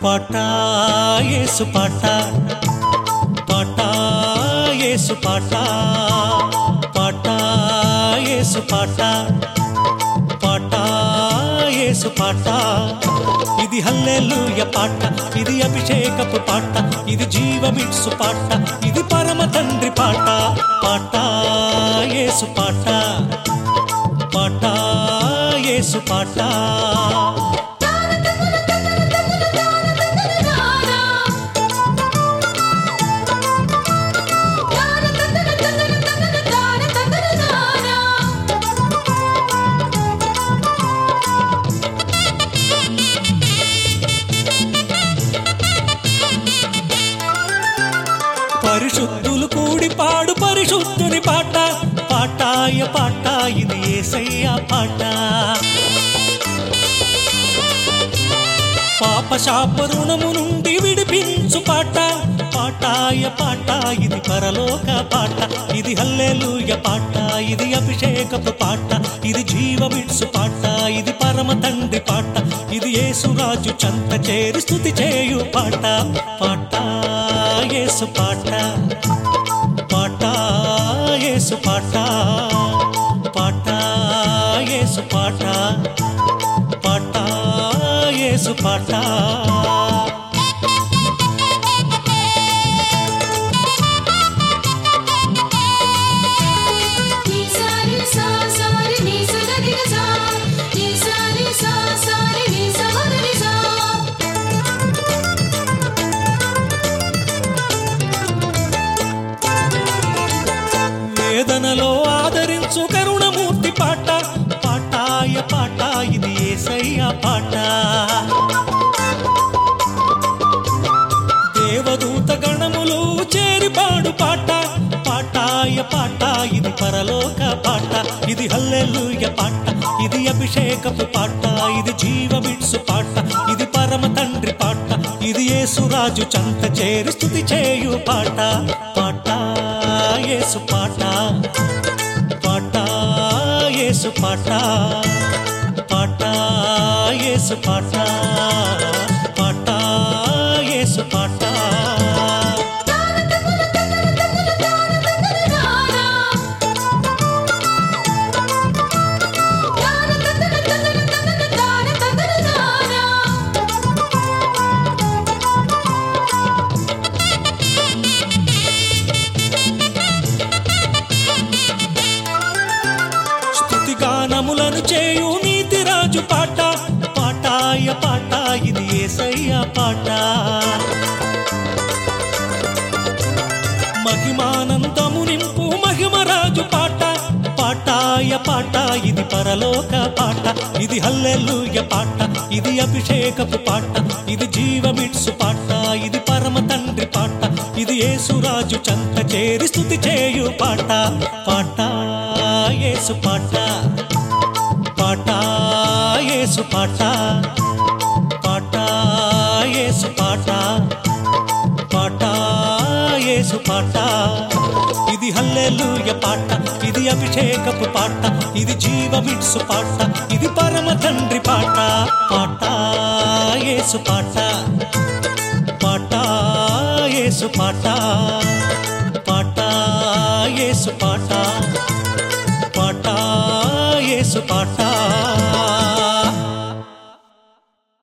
పాట యేసు పాట పాట యేసు పాట పాట యేసు పాట పాట యేసు పాట ఇది హల్లెలూయ పాట ఇది అభిషేకపు పాట ఇది జీవమిట్సు పాట ఇది పరమ తండ్రి పాట పాట యేసు పాట పాట యేసు పాట పరిశుద్ధులు కూడి పాడు పరిశుద్ధుని పాట పాటాయ పాట ఇది ఏసయ్య పాట పాప శాప రుణము నుండి విడిపించు పాట పాటాయ పాట ఇది పరలోక పాట ఇది హల్లెలూయ పాట ఇది అభిషేకపు పాట ఇది జీవమిడ్సు పాట ఇది పరమ తండ్రి పాట ఇది యేసురాజు చంత చేరి స్థుతి చేయు పాట పాట యేసు పాట పాట యేసు పాట పాట యేసు పాట పాట యేసు పాట వేదనలో ఆదరించు కరుణమూర్తి పాట పాటాయ పాట ఇది ఏసయ్య పాట దేవదూత గణములు చేరి పాడు పాట పాటాయ పాట ఇది పరలోక పాట ఇది హల్లెలూయ పాట ఇది అభిషేకపు పాట ఇది జీవమిడ్సు పాట ఇది పరమ తండ్రి పాట ఇది యేసురాజు చంత చేరి స్థుతి చేయు పాట పాట యేసు పాట పాట యేసు పాట పాట యేసు పాట పాట యేసు పాట స్తుతి గానములను చేయు నీతిరాజు పాట పాటాయ పాట ఇది ఏసయ్య పాట మహిమానందము నింపు మహిమరాజు పాట పాటాయ పాట ఇది పరలోక పాట ఇది హల్లెలూయ పాట ఇది అభిషేకపు పాట ఇది జీవమిడ్సు పాట ఇది పరమ తండ్రి పాట ఇది యేసురాజు చంత చేరి స్థుతి చేయు పాట పాట యేసు పాట పాట యేసు పాట పాట యేసు పాట పాట యేసు పాట ఇది హల్లెలూయ పాట ఇది అభిషేకపు పాట ఇది జీవమిడ్సు పాట ఇది పరమ తండ్రి పాట పాట యేసు పాట పాట యేసు పాట పాట యేసు పాట పాట యేసు పాట